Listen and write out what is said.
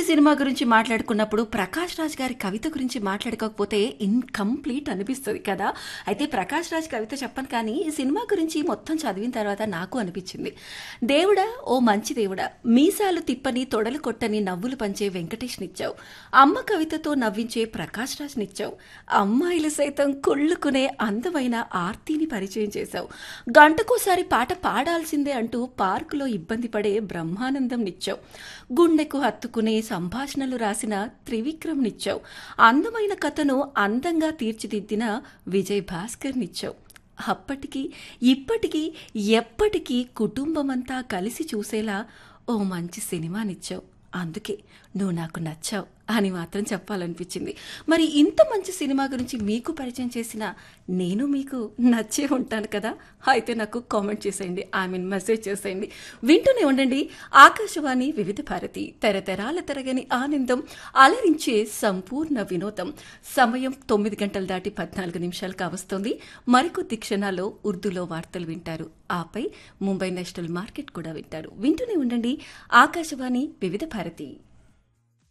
cinema గురించి మాట్లాడుకున్నప్పుడు ప్రకాష్ రాజ్ గారి కవిత గురించి మాట్లాడుకోకపోతే ఇన్కంప్లీట్ అనిపిస్తుంది కదా అయితే ప్రకాష్ రాజ్ కవిత చెప్పను కానీ ఈ సినిమా గురించి మొత్తం చదివిన తర్వాత నాకు అనిపించింది దేవుడా ఓ మంచి దేవుడా మీసాలు తిప్పని తొడలు కొట్టని నవ్వులు పంచే వెంకటేష్ నిచ్చావు అమ్మ కవితతో నవ్వించే ప్రకాష్ రాజ్ నిచ్చావు అమ్మాయిలు సైతం కుళ్ళుకునే అందమైన ఆర్తిని పరిచయం చేశావు గంటకోసారి పాట పాడాల్సిందే అంటూ పార్కులో ఇబ్బంది పడే బ్రహ్మానందం నిచ్చావు గుండెకు హత్తుకునే సంభాషణలు రాసిన త్రివిక్రమ్ నిచ్చావు అందమైన కథను అందంగా తీర్చిదిద్దిన విజయ్ భాస్కర్ నిచ్చావు అప్పటికి ఇప్పటికీ ఎప్పటికీ కుటుంబమంతా కలిసి చూసేలా ఓ మంచి సినిమానిచ్చావు అందుకే నువ్వు నాకు నచ్చావు అని మాత్రం చెప్పాలనిపించింది మరి ఇంత మంచి సినిమా గురించి మీకు పరిచయం చేసిన నేను మీకు నచ్చే ఉంటాను కదా అయితే నాకు కామెంట్ చేసేయండి ఐ మీన్ మెసేజ్ చేసేయండి వింటూనే ఉండండి ఆకాశవాణి వివిధ భారతి తరతరాల తరగని ఆనందం అలరించే సంపూర్ణ వినోదం సమయం తొమ్మిది గంటలు దాటి పద్నాలుగు నిమిషాలు కావస్తోంది మరికొద్ది క్షణాల్లో ఉర్దూలో వార్తలు వింటారు ఆపై ముంబై నేషనల్ మార్కెట్ కూడా వింటారు వింటూనే ఉండండి ఆకాశవాణి వివిధ భారతి